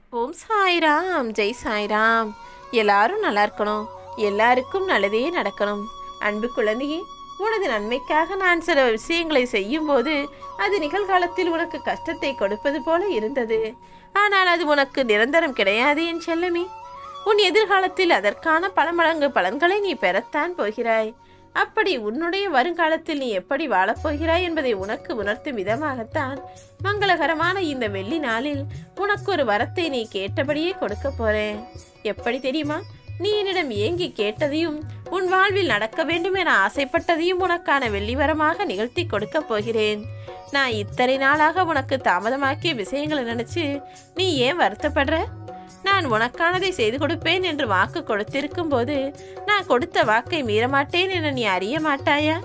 ஓம் சாய்ராம் ஜெய் சாய்ராம் எல்லாரும் நல்லா இருக்கணும் எல்லாருக்கும் நல்லதே நடக்கணும் அன்பு குழந்தையே உனது நன்மைக்காக நான் சில விஷயங்களை செய்யும்போது அது நிகழ்காலத்தில் உனக்கு கஷ்டத்தை கொடுப்பது போல இருந்தது ஆனால் அது உனக்கு நிரந்தரம் கிடையாது என் செல்லமே உன் எதிர்காலத்தில் அதற்கான பல மடங்கு பலன்களை நீ பெறத்தான் போகிறாய் அப்படி உன்னுடைய வருங்காலத்தில் நீ எப்படி வாழப்போகிறாய் என்பதை உனக்கு உணர்த்தும் விதமாகத்தான் மங்களகரமான இந்த வெள்ளி நாளில் உனக்கு ஒரு வரத்தை நீ கேட்டபடியே கொடுக்க போறேன் எப்படி தெரியுமா நீ என்னிடம் ஏங்கி கேட்டதையும் உன் வாழ்வில் நடக்க வேண்டும் என ஆசைப்பட்டதையும் உனக்கான வெள்ளி வரமாக நிகழ்த்தி கொடுக்க போகிறேன் நான் இத்தனை நாளாக உனக்கு தாமதமாக்கிய விஷயங்களை நினைச்சு நீ ஏன் வருத்தப்படுற நான் உனக்கானதை செய்து கொடுப்பேன் என்று வாக்கு கொடுத்திருக்கும் போது நான் கொடுத்த வாக்கை மீறமாட்டேன் என நீ அறிய மாட்டாயா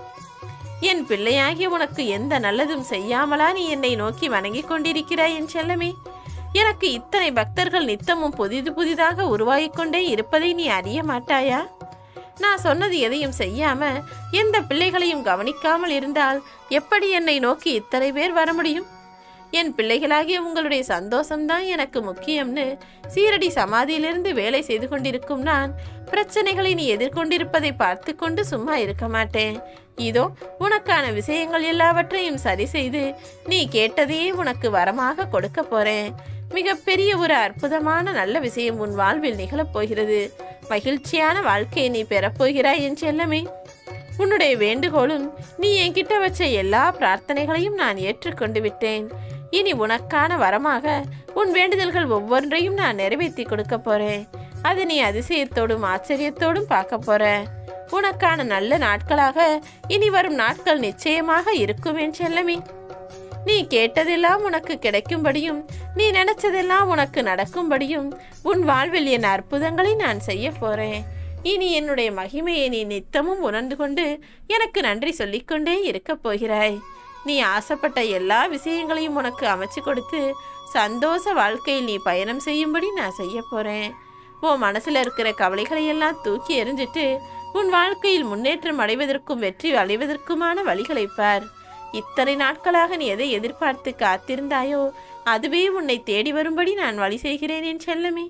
என் பிள்ளையாகிய உனக்கு எந்த நல்லதும் செய்யாமலா நீ என்னை நோக்கி வணங்கிக் கொண்டிருக்கிறாய் என் செல்லமே எனக்கு இத்தனை பக்தர்கள் நித்தமும் புதிது புதிதாக உருவாகிக் கொண்டே இருப்பதை நீ அறிய மாட்டாயா நான் சொன்னது எதையும் செய்யாம எந்த பிள்ளைகளையும் கவனிக்காமல் இருந்தால் எப்படி என்னை நோக்கி இத்தனை பேர் வர முடியும் என் பிள்ளைகளாகிய உங்களுடைய சந்தோஷம்தான் எனக்கு முக்கியம்னு சீரடி சமாதியிலிருந்து வேலை செய்து கொண்டிருக்கும் நான் பிரச்சனைகளை நீ எதிர்கொண்டிருப்பதை பார்த்து கொண்டு சும்மா இருக்க மாட்டேன் இதோ உனக்கான விஷயங்கள் எல்லாவற்றையும் சரி செய்து நீ கேட்டதையே உனக்கு வரமாக கொடுக்க போறேன் மிகப்பெரிய ஒரு அற்புதமான நல்ல விஷயம் உன் வாழ்வில் நிகழப் போகிறது மகிழ்ச்சியான வாழ்க்கையை நீ பெறப்போகிறாய் என் செல்லமே உன்னுடைய வேண்டுகோளும் நீ என்கிட்ட வச்ச எல்லா பிரார்த்தனைகளையும் நான் ஏற்றுக்கொண்டு விட்டேன் இனி உனக்கான வரமாக உன் வேண்டுதல்கள் ஒவ்வொன்றையும் நான் நிறைவேற்றி கொடுக்க போறேன் அதை நீ அதிசயத்தோடும் ஆச்சரியத்தோடும் பார்க்க போற உனக்கான நல்ல நாட்களாக இனி வரும் நாட்கள் நிச்சயமாக இருக்கும் என் செல்லமே நீ கேட்டதெல்லாம் உனக்கு கிடைக்கும்படியும் நீ நினைச்சதெல்லாம் உனக்கு நடக்கும்படியும் உன் வாழ்வில் என் அற்புதங்களை நான் செய்ய போறேன் இனி என்னுடைய மகிமையை நீ நித்தமும் உணர்ந்து கொண்டு எனக்கு நன்றி சொல்லிக்கொண்டே இருக்கப் போகிறாய் நீ ஆசைப்பட்ட எல்லா விஷயங்களையும் உனக்கு அமைச்சு கொடுத்து சந்தோஷ வாழ்க்கையில் நீ பயணம் செய்யும்படி நான் செய்ய போறேன் உன் மனசுல இருக்கிற கவலைகளை எல்லாம் தூக்கி எறிஞ்சிட்டு உன் வாழ்க்கையில் முன்னேற்றம் அடைவதற்கும் வெற்றி அடைவதற்குமான வழிகளை பார் இத்தனை நாட்களாக நீ எதை எதிர்பார்த்து காத்திருந்தாயோ அதுவே உன்னை தேடி வரும்படி நான் வழி செய்கிறேன் என் செல்லமே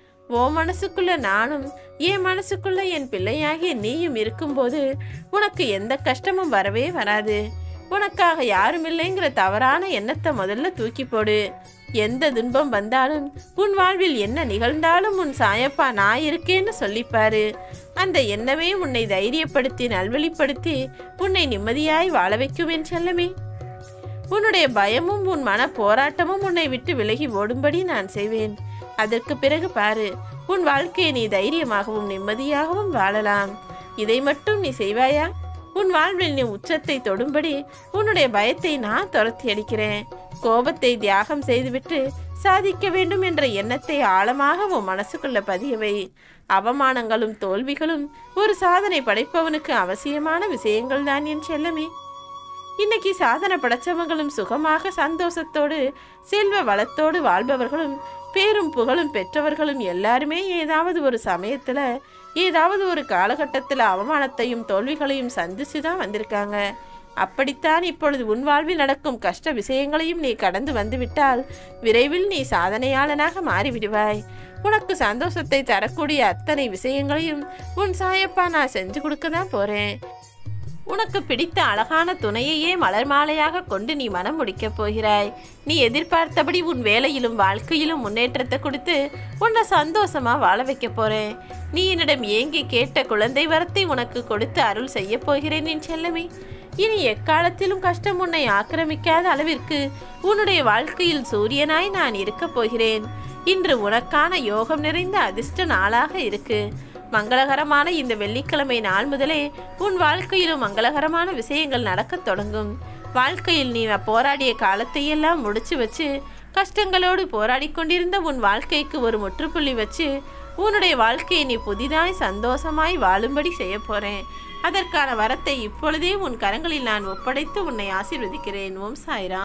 ஓ மனசுக்குள்ள நானும் என் மனசுக்குள்ள என் பிள்ளையாகிய நீயும் இருக்கும்போது உனக்கு எந்த கஷ்டமும் வரவே வராது உனக்காக யாரும் இல்லைங்கிற தவறான எண்ணத்தை முதல்ல தூக்கி போடு எந்த துன்பம் வந்தாலும் உன் வாழ்வில் என்ன நிகழ்ந்தாலும் உன் சாயப்பா நான் இருக்கேன்னு சொல்லிப்பாரு அந்த எண்ணமே உன்னை தைரியப்படுத்தி நல்வழிப்படுத்தி உன்னை நிம்மதியாய் வாழ வைக்கும் என் செல்லமே உன்னுடைய பயமும் உன் மன போராட்டமும் உன்னை விட்டு விலகி ஓடும்படி நான் செய்வேன் அதற்கு பிறகு பாரு உன் வாழ்க்கையை நீ தைரியமாகவும் நிம்மதியாகவும் வாழலாம் இதை மட்டும் நீ செய்வாயா உன் வாழ்வில் நீ உச்சத்தை தொடும்படி உன்னுடைய பயத்தை நான் துரத்தி அடிக்கிறேன் கோபத்தை தியாகம் செய்துவிட்டு சாதிக்க வேண்டும் என்ற எண்ணத்தை ஆழமாக உன் மனசுக்குள்ள பதியவை அவமானங்களும் தோல்விகளும் ஒரு சாதனை படைப்பவனுக்கு அவசியமான விஷயங்கள் தான் என் செல்லமே இன்னைக்கு சாதனை படைச்சவங்களும் சுகமாக சந்தோஷத்தோடு செல்வ வளத்தோடு வாழ்பவர்களும் பேரும் புகழும் பெற்றவர்களும் எல்லாருமே ஏதாவது ஒரு சமயத்துல ஏதாவது ஒரு காலகட்டத்தில் அவமானத்தையும் தோல்விகளையும் சந்திச்சு தான் வந்திருக்காங்க அப்படித்தான் இப்பொழுது உன் வாழ்வில் நடக்கும் கஷ்ட விஷயங்களையும் நீ கடந்து வந்துவிட்டால் விரைவில் நீ சாதனையாளனாக மாறிவிடுவாய் உனக்கு சந்தோஷத்தை தரக்கூடிய அத்தனை விஷயங்களையும் உன் சாயப்பா நான் செஞ்சு கொடுக்க தான் போறேன் உனக்கு பிடித்த அழகான துணையையே மலர் மாலையாக கொண்டு நீ மனம் முடிக்கப் போகிறாய் நீ எதிர்பார்த்தபடி உன் வேலையிலும் வாழ்க்கையிலும் முன்னேற்றத்தை கொடுத்து உன்னை சந்தோஷமா வாழ வைக்க போறேன் நீ என்னிடம் ஏங்கி கேட்ட குழந்தை வரத்தை உனக்கு கொடுத்து அருள் செய்ய போகிறேன் என் செல்லமே இனி எக்காலத்திலும் கஷ்டம் உன்னை ஆக்கிரமிக்காத அளவிற்கு உன்னுடைய வாழ்க்கையில் சூரியனாய் நான் இருக்கப் போகிறேன் இன்று உனக்கான யோகம் நிறைந்த அதிர்ஷ்ட நாளாக இருக்கு மங்களகரமான இந்த வெள்ளிக்கிழமை நாள் முதலே உன் வாழ்க்கையிலும் மங்களகரமான விஷயங்கள் நடக்கத் தொடங்கும் வாழ்க்கையில் நீ போராடிய காலத்தையெல்லாம் முடிச்சு வச்சு கஷ்டங்களோடு போராடி கொண்டிருந்த உன் வாழ்க்கைக்கு ஒரு முற்றுப்புள்ளி வச்சு உன்னுடைய வாழ்க்கையை நீ புதிதாய் சந்தோஷமாய் வாழும்படி செய்ய போறேன் அதற்கான வரத்தை இப்பொழுதே உன் கரங்களில் நான் ஒப்படைத்து உன்னை ஆசீர்வதிக்கிறேன் ஓம் சாய்ராம்